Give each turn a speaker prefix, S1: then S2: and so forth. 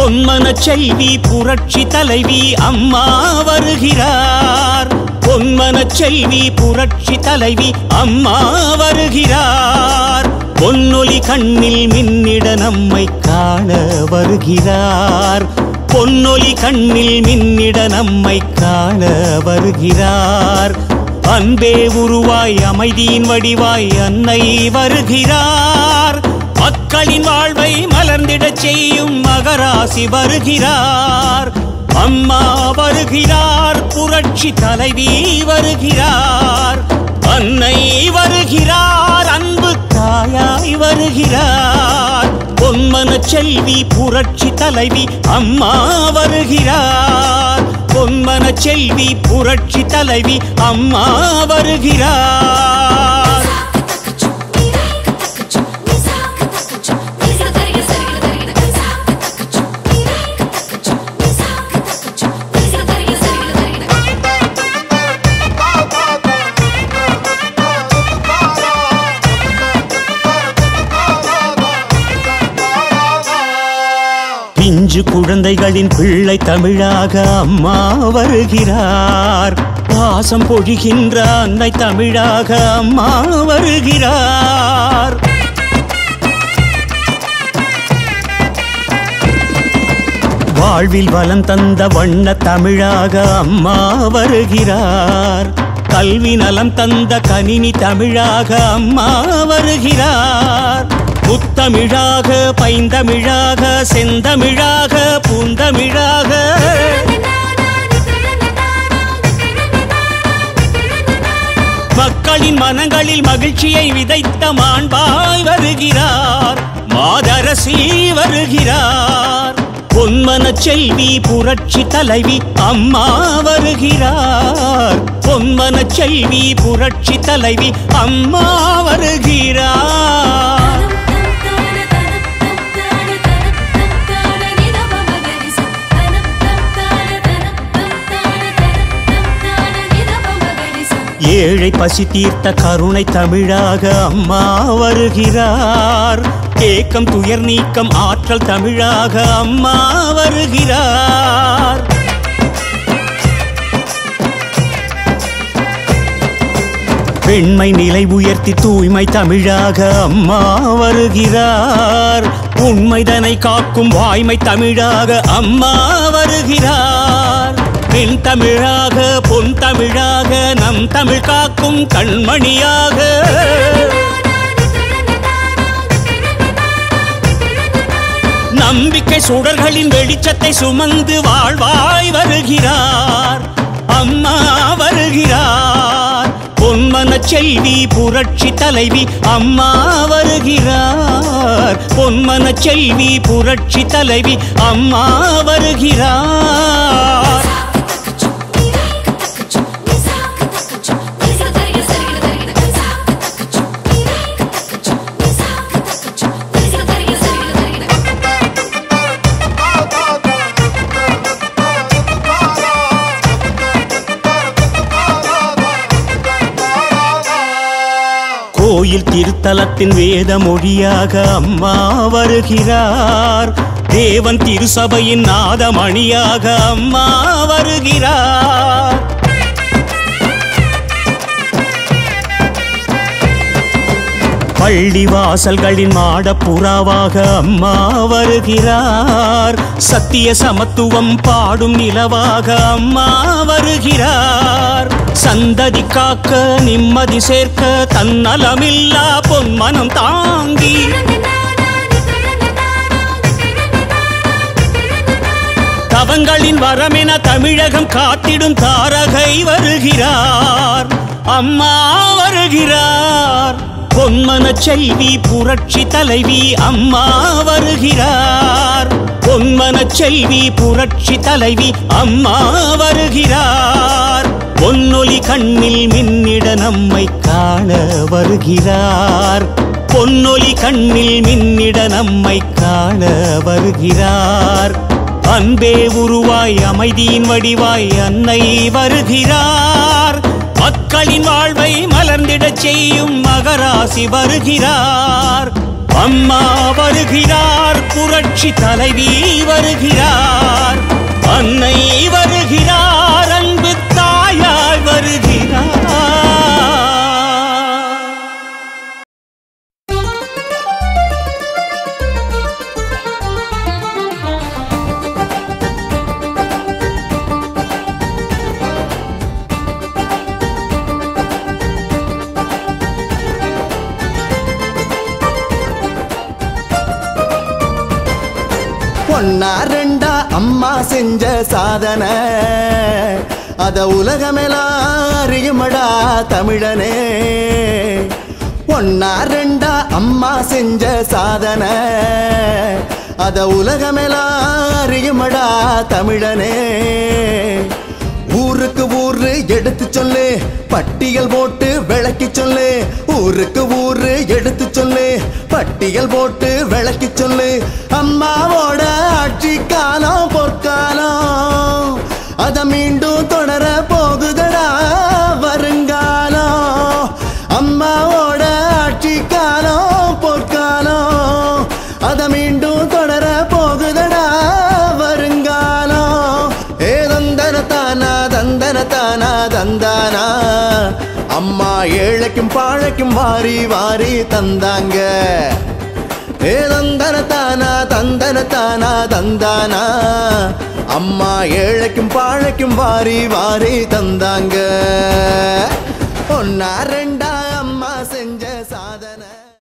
S1: பொன்மன செல்வி புரட்சி தலைவி அம்மா வருகிறார் பொன்மன செல்வி புரட்சி தலைவி அம்மா வருகிறார் பொன்னொலி கண்ணில் மின்னிட நம்மை காண வருகிறார் பொன்னொலி கண்ணில் மின்னிட நம்மை காண வருகிறார் அன்பே உருவாய் அமைதியின் வடிவாய் அன்னை வருகிறார் மக்களின் வாழ்வை மலர்ந்திடச் செய்யும் மகராசி வருகிறார் அம்மா வருகிறார் புரட்சி தலைவி வருகிறார் அன்னை வருகிறார் அன்பு தாயாய் வருகிறார் பொன்மன செல்வி புரட்சி தலைவி அம்மா வருகிறார் பொன்மன செல்வி புரட்சி தலைவி அம்மா வருகிறார் பிஞ்சு குழந்தைகளின் பிள்ளை தமிழாக அம்மா வருகிறார் பாசம் பொழிகின்ற அன்னை தமிழாக அம்மா வருகிறார் வாழ்வில் வளம் தந்த வண்ண தமிழாக அம்மா வருகிறார் கல்வி நலம் தந்த கணினி தமிழாக அம்மா வருகிறார் முத்தமிழாக பைந்தமிழாக செந்தமிழாக பூந்தமிழாக மக்களின் மனங்களில் மகிழ்ச்சியை விதைத்த மாண்பாய் வருகிறார் மாதரசி வருகிறார் பொன்மன செல்வி புரட்சி தலைவி அம்மா வருகிறார் பொன்மன செல்வி புரட்சி தலைவி அம்மா வருகிறார் ஏழை பசி தீர்த்த கருணை தமிழாக அம்மா வருகிறார் ஏக்கம் துயர் நீக்கம் ஆற்றல் தமிழாக அம்மா வருகிறார் பெண்மை நிலை உயர்த்தி தூய்மை தமிழாக அம்மா வருகிறார் உண்மைதனை காக்கும் வாய்மை தமிழாக அம்மா வருகிறார் பெண் தமிழாக பொன் தமிழாக நம் தமிழ் காக்கும் கண்மணியாக நம்பிக்கை சுடர்களின் வெளிச்சத்தை சுமந்து வாழ்வாய் வருகிறார் அம்மா வருகிறார் பொன்மன செல்வி புரட்சி தலைவி அம்மா வருகிறார் பொன்மன செல்வி புரட்சி தலைவி அம்மா வருகிறார் கோயில் திருத்தலத்தின் வேத மொழியாக அம்மா வருகிறார் தேவன் திருசபையின் நாதமணியாக அம்மா வருகிறார் பள்ளி வாசல்களின் மாடப்புறாவாக அம்மா வருகிறார் சத்திய சமத்துவம் பாடும் நிலவாக அம்மா வருகிறார் சந்ததி காக்க நிம்மதி சேர்க்க தன்னலமில்லா பொன்மனம் தாங்கி தவங்களின் வரமென தமிழகம் காத்திடும் தாரகை வருகிறார் அம்மா வருகிறார் பொன்மன செல்வி புரட்சி தலைவி அம்மா வருகிறார் பொன்மன செல்வி புரட்சி தலைவி அம்மா வருகிறார் பொன்னொலி கண்ணில் மின்னிட நம்மை காண வருகிறார் பொன்னொலி கண்ணில் மின்னிட நம்மை காண வருகிறார் அன்பே உருவாய் அமைதியின் வடிவாய் அன்னை வருகிறார் மக்களின் வாழ்வை மலர்ந்திடச் செய்யும் மகராசி வருகிறார் அம்மா வருகிறார் புரட்சி தலைவி வருகிறார் அன்னை வருகிறார் அன்பு தாயாய் வருகிறார்
S2: ஒன்னா ரெண்டா அம்மா செஞ்ச சாதனை அத உலகமெல்லாம் அறியுமடா தமிழனே ஒன்னா ரெண்டா அம்மா செஞ்ச சாதனை அத உலகமெல்லாம் அறியுமடா தமிழனே ஊருக்கு ஊரு எடுத்து சொல்லு பட்டியல் போட்டு விளக்கி சொல்லு ஊருக்கு ஊரு எடுத்து சொல்லு பட்டியல் போட்டு விளக்கி சொல்லு அம்மாவோட ஆட்சி காலம் பொற்காலம் அத மீண்டும் தொடர போகுதடா வருங்காலம் அம்மாவோட ஆட்சி காலம் பொற்காலம் அத மீண்டும் தொடர போகுதடா வருங்காலம் ஏ தந்தன தானா தந்தன தானா தந்தானா அம்மா ஏழைக்கும் பாழைக்கும் வாரி வாரி தந்தாங்க ஏ தந்தன தானா தந்தன தானா தந்தானா அம்மா ஏழைக்கும் பாழைக்கும் வாரி வாரி தந்தாங்க ஒன்னா ரெண்டா